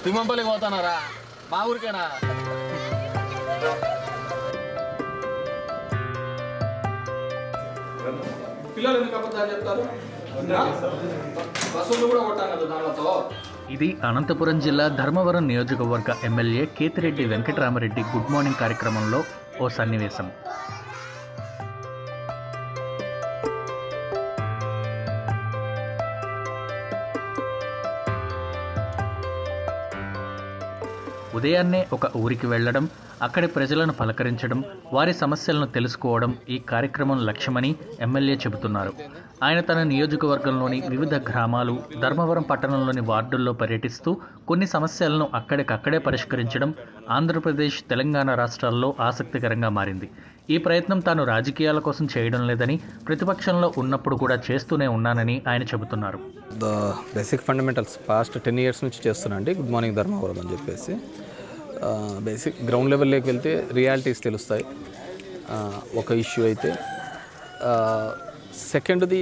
తిమ్మంపల్లికి పోతానారా మా ఊరికేనా పిల్లలు ఎందుకు అబద్ధాలు చెప్తారు బస్సులు కూడా కొట్టాను కదా దానితో ఇది అనంతపురం జిల్లా ధర్మవరం నియోజకవర్గ MLA Kethireddy Venkatarami Reddy good morning కార్యక్రమంలో ఓ సన్నివేశం ఉదయాన్నే ఒక ఊరికి వెళ్ళడం అక్కడి ప్రజలను పలకరించడం వారి సమస్యలను తెలుసుకోవడం ఈ కార్యక్రమం లక్ష్యమని ఎమ్మెల్యే చెబుతున్నారు ఆయన తన నియోజకవర్గంలోని వివిధ గ్రామాలు ధర్మవరం పట్టణంలోని వార్డుల్లో పర్యటిస్తూ కొన్ని సమస్యలను అక్కడికక్కడే పరిష్కరించడం ఆంధ్రప్రదేశ్ తెలంగాణ రాష్ట్రాల్లో ఆసక్తికరంగా మారింది ఈ ప్రయత్నం తాను రాజకీయాల కోసం చేయడం లేదని ప్రతిపక్షంలో ఉన్నప్పుడు కూడా చేస్తూనే ఉన్నానని ఆయన చెబుతున్నారు the basic fundamentals past ten years నుంచి చేస్తున్నా అండి గుడ్ మార్నింగ్ ధర్మవరం అని చెప్పేసి బేసిక్ గ్రౌండ్ లెవెల్లోకి వెళ్తే రియాలిటీస్ తెలుస్తాయి ఆ, ఒక ఇష్యూ అయితే సెకండ్ది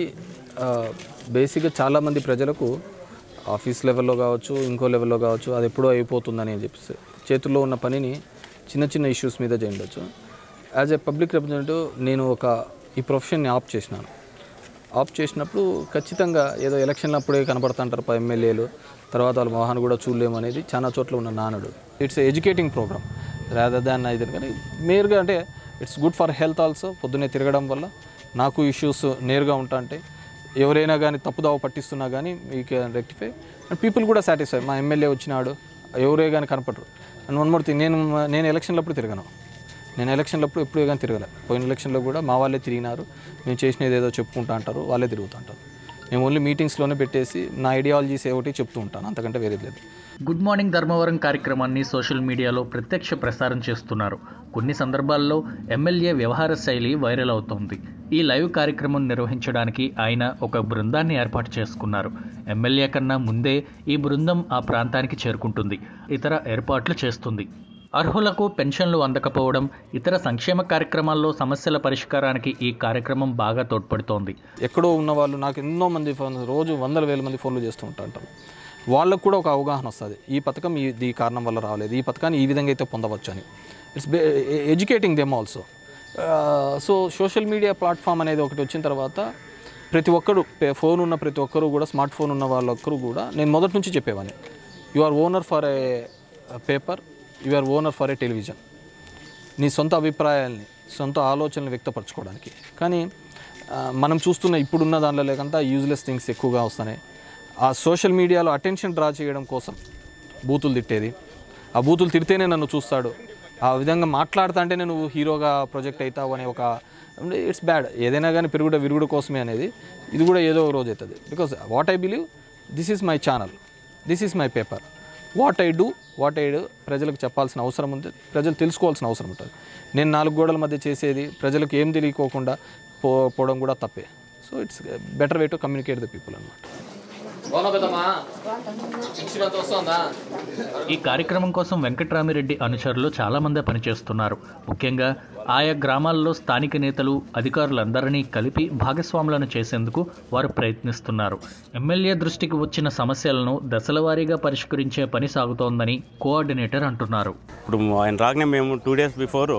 బేసిక్గా చాలామంది ప్రజలకు ఆఫీస్ లెవెల్లో కావచ్చు ఇంకో లెవెల్లో కావచ్చు అది ఎప్పుడో అయిపోతుందని అని చెప్పేసి చేతుల్లో ఉన్న పనిని చిన్న చిన్న ఇష్యూస్ మీద చేయండొచ్చు యాజ్ ఏ పబ్లిక్ రిప్రజెంటేటివ్ నేను ఒక ఈ ప్రొఫెషన్ని ఆప్ చేసినాను ఆప్ చేసినప్పుడు ఖచ్చితంగా ఏదో ఎలక్షన్లు అప్పుడే కనపడుతుంటారు పై ఎమ్మెల్యేలు తర్వాత వాళ్ళ మొహాన్ని కూడా చూడలేము అనేది చాలా చోట్ల ఉన్న నానుడు it's educating program rather than అయితే కానీ మేరుగా అంటే it's good for health also పొద్దున్నే తిరగడం వల్ల నాకు ఇష్యూస్ నేరుగా ఉంటా అంటే ఎవరైనా కానీ తప్పుదావ పట్టిస్తున్నా కానీ we can rectify and people కూడా సాటిస్ఫై మా ఎమ్మెల్యే వచ్చినాడు ఎవరే కానీ కనపడరు అండ్ వన్ మోర్ థింగ్ నేను నేను ఎలక్షన్లప్పుడు తిరగను నేను ఎలక్షన్లప్పుడు ఎప్పుడు కానీ తిరగలే పోయిన ఎలక్షన్లో కూడా మా వాళ్ళే తిరిగినారు మేము చేసినది ఏదో చెప్పుకుంటా అంటారు వాళ్ళే తిరుగుతుంటారు మేము ఓన్లీ మీటింగ్స్లోనే పెట్టేసి నా ఐడియాలజీస్ ఏమిటి చెప్తూ ఉంటాను అంతకంటే వేరేది లేదు గుడ్ మార్నింగ్ ధర్మవరం కార్యక్రమాన్ని సోషల్ మీడియాలో ప్రత్యక్ష ప్రసారం చేస్తున్నారు కొన్ని సందర్భాల్లో ఎమ్మెల్యే వ్యవహార శైలి వైరల్ అవుతోంది ఈ లైవ్ కార్యక్రమం నిర్వహించడానికి ఆయన ఒక బృందాన్ని ఏర్పాటు చేసుకున్నారు ఎమ్మెల్యే కన్నా ముందే ఈ బృందం ఆ ప్రాంతానికి చేరుకుంటుంది ఇతర ఏర్పాట్లు చేస్తుంది అర్హులకు పెన్షన్లు అందకపోవడం ఇతర సంక్షేమ కార్యక్రమాల్లో సమస్యల పరిష్కారానికి ఈ కార్యక్రమం బాగా తోడ్పడుతోంది ఎక్కడో ఉన్న వాళ్ళు నాకు ఎన్నో మంది ఫోన్ రోజు వందల వేల మంది ఫోన్లు చేస్తూ ఉంటారు వాళ్ళకు కూడా ఒక అవగాహన వస్తుంది ఈ పథకం ఈ ఈ కారణం వల్ల రాలేదు ఈ పథకాన్ని ఈ విధంగా అయితే పొందవచ్చు అని it's educating them also so social media platform అనేది ఒకటి వచ్చిన తర్వాత ప్రతి ఒక్కరు పే- ఫోన్ ఉన్న ప్రతి ఒక్కరు కూడా స్మార్ట్ ఫోన్ ఉన్న వాళ్ళొక్కరు కూడా నేను మొదటి నుంచి చెప్పేవాడిని you are owner for a paper you are owner for a television నీ సొంత అభిప్రాయాల్ని సొంత ఆలోచనలు వ్యక్తపరచుకోవడానికి కానీ ఆ, మనం చూస్తున్న ఇప్పుడున్న దాంట్లో లేకంతా యూజ్లెస్ థింగ్స్ ఎక్కువగా వస్తున్నాయి ఆ సోషల్ మీడియాలో అటెన్షన్ డ్రా చేయడం కోసం బూతులు తిట్టేది ఆ బూతులు తిడితేనే నన్ను చూస్తాడు ఆ విధంగా మాట్లాడుతా అంటేనే నువ్వు హీరోగా ప్రొజెక్ట్ అవుతావు అనే ఒక ఇట్స్ బ్యాడ్ ఏదైనా కానీ పెరుగుడ విరుగుడు కోసమే అనేది ఇది కూడా ఏదో ఒక రోజు అవుతుంది because what I believe this is my channel this is my paper what I do what I do ప్రజలకు చెప్పాల్సిన అవసరం ఉంది ప్రజలు తెలుసుకోవాల్సిన అవసరం ఉంటుంది నేను నాలుగు గోడల మధ్య చేసేది ప్రజలకు ఏం తెలియకోకుండా పో పోవడం కూడా తప్పే so it's better way to communicate the people అనమాట అవునా పెద్దమ్మా ఇచ్చినంత వస్తుందా ఈ కార్యక్రమం కోసం వెంకట్రామిరెడ్డి అనుచరులు చాలామంది పనిచేస్తున్నారు ముఖ్యంగా ఆయా గ్రామాల్లో స్థానిక నేతలు అధికారులందరినీ కలిపి భాగస్వాములను చేసేందుకు వారు ప్రయత్నిస్తున్నారు ఎమ్మెల్యే దృష్టికి వచ్చిన సమస్యలను దశలవారీగా పరిష్కరించే పని సాగుతోందని కోఆర్డినేటర్ అంటున్నారు ఇప్పుడు ఆయన రాగానే మేము టూ డేస్ బిఫోర్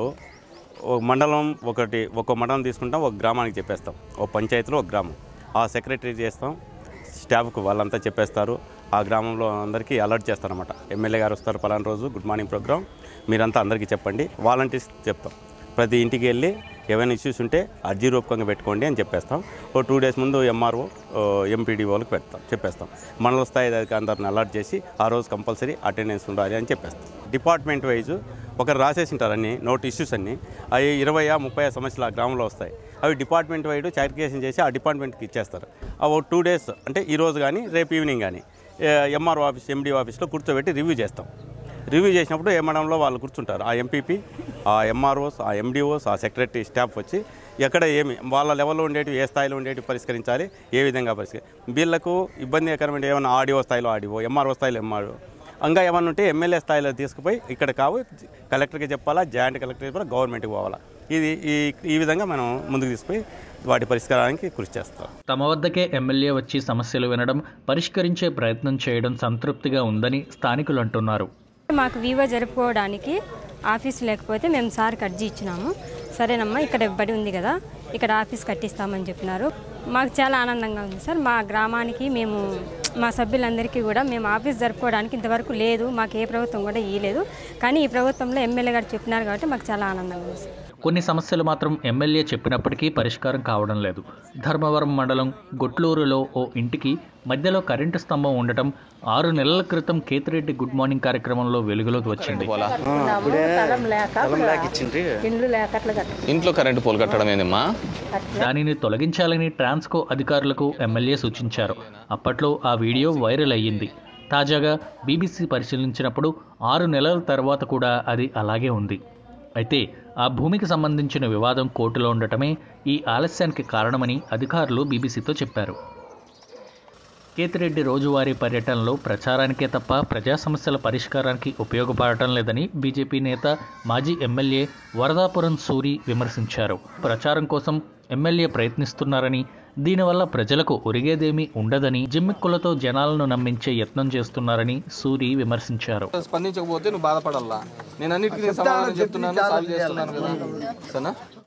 ఒక మండలం ఒకటి ఒక మండలం తీసుకుంటాం ఒక గ్రామానికి చెప్పేస్తాం ఒక పంచాయతీలో ఒక గ్రామం ఆ సెక్రటరీ చేస్తాం స్టాఫ్కు వాళ్ళంతా చెప్పేస్తారు ఆ గ్రామంలో అందరికీ అలర్ట్ చేస్తారన్నమాట ఎమ్మెల్యే గారు వస్తారు పలానా రోజు గుడ్ మార్నింగ్ ప్రోగ్రామ్ మీరంతా అందరికీ చెప్పండి వాలంటీర్స్ చెప్తాం ప్రతి ఇంటికి వెళ్ళి ఏమైనా ఇష్యూస్ ఉంటే అర్జీ రూపకంగా పెట్టుకోండి అని చెప్పేస్తాం ఓ టూ డేస్ ముందు ఎంఆర్ఓ ఎంపీడీ వాళ్ళకి పెడతాం చెప్పేస్తాం మండల స్థాయి అందరిని అలర్ట్ చేసి ఆ రోజు కంపల్సరీ అటెండెన్స్ ఉండాలి అని చెప్పేస్తాం డిపార్ట్మెంట్ వైజ్ ఒకరు రాసేసి ఉంటారు అన్ని నోట్ ఇష్యూస్ అన్ని అవి ఇరవై ముప్పై సమస్యలు ఆ గ్రామంలో వస్తాయి అవి డిపార్ట్మెంట్ వైడ్ చారిఫికేషన్ చేసి ఆ డిపార్ట్మెంట్కి ఇచ్చేస్తారు ఆ ఓ టూ డేస్ అంటే ఈ రోజు కానీ రేపు ఈవినింగ్ కానీ ఎంఆర్ఓ ఆఫీస్ ఎండి ఆఫీస్లో కూర్చోబెట్టి రివ్యూ చేస్తాం రివ్యూ చేసినప్పుడు ఏ మండలంలో వాళ్ళు కూర్చుంటారు ఆ ఎంపీపీ ఆ ఎంఆర్ఓస్ ఆ ఎండిఓస్ ఆ సెక్రటరీ స్టాఫ్ వచ్చి ఎక్కడ ఏమి వాళ్ళ లెవెల్లో ఉండేటివి ఏ స్థాయిలో ఉండేటివి పరిష్కరించాలి ఏ విధంగా పరిష్కరి వీళ్ళకు ఇబ్బందికరమైన ఏమైనా ఆడియో స్థాయిలో ఆడియో ఎంఆర్ఓ స్థాయిలో ఎంఆర్ఓ ఇంకా ఏమన్నా ఉంటే ఎమ్మెల్యే స్థాయిలో తీసుకుపోయి ఇక్కడ కావు కలెక్టర్కి చెప్పాలా జాయింట్ కలెక్టర్ చెప్పాలా గవర్నమెంట్కి పోవాలా ఇది ఈ ఈ విధంగా మనం ముందుకు తీసుకుపోయి వాటి పరిష్కారానికి కృషి చేస్తాం తమ వద్దకే ఎమ్మెల్యే వచ్చి సమస్యలు వినడం పరిష్కరించే ప్రయత్నం చేయడం సంతృప్తిగా ఉందని స్థానికులు అంటున్నారు మాకు వివో జరుపుకోవడానికి ఆఫీస్ లేకపోతే మేము సార్కి అర్జీ ఇచ్చినాము సరేనమ్మా ఇక్కడ బడి ఉంది కదా ఇక్కడ ఆఫీస్ కట్టిస్తామని చెప్పినారు మాకు చాలా ఆనందంగా ఉంది సార్ మా గ్రామానికి మేము మా సభ్యులందరికీ కూడా మేము ఆఫీస్ జరుపుకోవడానికి ఇంతవరకు లేదు మాకు ఏ ప్రభుత్వం కూడా ఇవ్వలేదు కానీ ఈ ప్రభుత్వంలో ఎమ్మెల్యే గారు చెప్పినారు కాబట్టి మాకు చాలా ఆనందంగా ఉంది సార్ కొన్ని సమస్యలు మాత్రం ఎమ్మెల్యే చెప్పినప్పటికీ పరిష్కారం కావడం లేదు ధర్మవరం మండలం గొట్లూరులో ఓ ఇంటికి మధ్యలో కరెంటు స్తంభం ఉండటం ఆరు నెలల క్రితం కేతిరెడ్డి గుడ్ మార్నింగ్ కార్యక్రమంలో వెలుగులోకి వచ్చింది ఇంట్లో కరెంటు పోల్ కట్టడం ఏందమ్మా దానిని తొలగించాలని ట్రాన్స్కో అధికారులకు ఎమ్మెల్యే సూచించారు అప్పట్లో ఆ వీడియో వైరల్ అయ్యింది తాజాగా బీబీసీ పరిశీలించినప్పుడు ఆరు నెలల తర్వాత కూడా అది అలాగే ఉంది అయితే ఆ భూమికి సంబంధించిన వివాదం కోర్టులో ఉండటమే ఈ ఆలస్యానికి కారణమని అధికారులు బీబీసీతో చెప్పారు కేతిరెడ్డి రోజువారీ పర్యటనలో ప్రచారానికే తప్ప ప్రజా సమస్యల పరిష్కారానికి ఉపయోగపడటం లేదని బీజేపీ నేత మాజీ ఎమ్మెల్యే వరదాపురం సూరి విమర్శించారు ప్రచారం కోసం ఎమ్మెల్యే ప్రయత్నిస్తున్నారని దీనివల్ల ప్రజలకు ఒరిగేదేమీ ఉండదని జిమ్మిక్కులతో జనాలను నమ్మించే యత్నం చేస్తున్నారని సూరి విమర్శించారు స్పందించకపోతే నువ్వు బాధపడాలా నేను అన్నిటికీ నేను సమాధానం చెప్తున్నాను సాల్వ్ చేస్తున్నాను కదా సరేనా